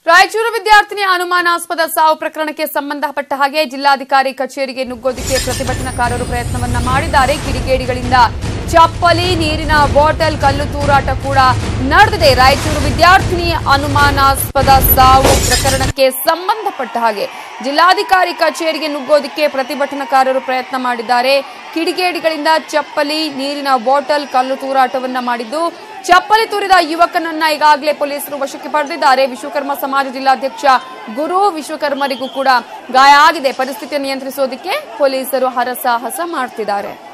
ರಾಯಚೂರು ವಿದ್ಯಾರ್ಥಿನಿ ಅನುಮಾನಾಸ್ಪದ ಸಾವು ಪ್ರಕರಣಕ್ಕೆ ಸಂಬಂಧಪಟ್ಟ ಹಾಗೆ ಜಿಲ್ಲಾಧಿಕಾರಿ ಕಚೇರಿಗೆ ನುಗ್ಗೋದಕ್ಕೆ ಪ್ರತಿಭಟನಾಕಾರರು ಪ್ರಯತ್ನವನ್ನ ಮಾಡಿದ್ದಾರೆ ಕಿಡಿಗೇಡಿಗಳಿಂದ ಚಪ್ಪಲಿ ನೀರಿನ ಬಾಟಲ್ ಕಲ್ಲು ತೂರಾಟ ಕೂಡ ನಡೆದಿದೆ ರಾಯಚೂರು ವಿದ್ಯಾರ್ಥಿನಿ ಅನುಮಾನಾಸ್ಪದ ಸಾವು ಪ್ರಕರಣಕ್ಕೆ ಸಂಬಂಧಪಟ್ಟ ಹಾಗೆ ಜಿಲ್ಲಾಧಿಕಾರಿ ಕಚೇರಿಗೆ ನುಗ್ಗೋದಕ್ಕೆ ಪ್ರತಿಭಟನಾಕಾರರು ಪ್ರಯತ್ನ ಮಾಡಿದ್ದಾರೆ ಕಿಡಿಗೇಡಿಗಳಿಂದ ಚಪ್ಪಲಿ ನೀರಿನ ಬಾಟಲ್ ಕಲ್ಲು ತೂರಾಟವನ್ನ ಮಾಡಿದ್ದು ಚಪ್ಪಲಿ ತೂರಿದ ಯುವಕನನ್ನ ಈಗಾಗಲೇ ಪೊಲೀಸರು ವಶಕ್ಕೆ ಪಡೆದಿದ್ದಾರೆ ವಿಶ್ವಕರ್ಮ ಸಮಾಜ ಜಿಲ್ಲಾಧ್ಯಕ್ಷ ಗುರು ವಿಶ್ವಕರ್ಮರಿಗೂ ಕೂಡ ಗಾಯ ಆಗಿದೆ ಪರಿಸ್ಥಿತಿ ನಿಯಂತ್ರಿಸೋದಕ್ಕೆ ಪೊಲೀಸರು ಹರಸಾಹಸ ಮಾಡ್ತಿದ್ದಾರೆ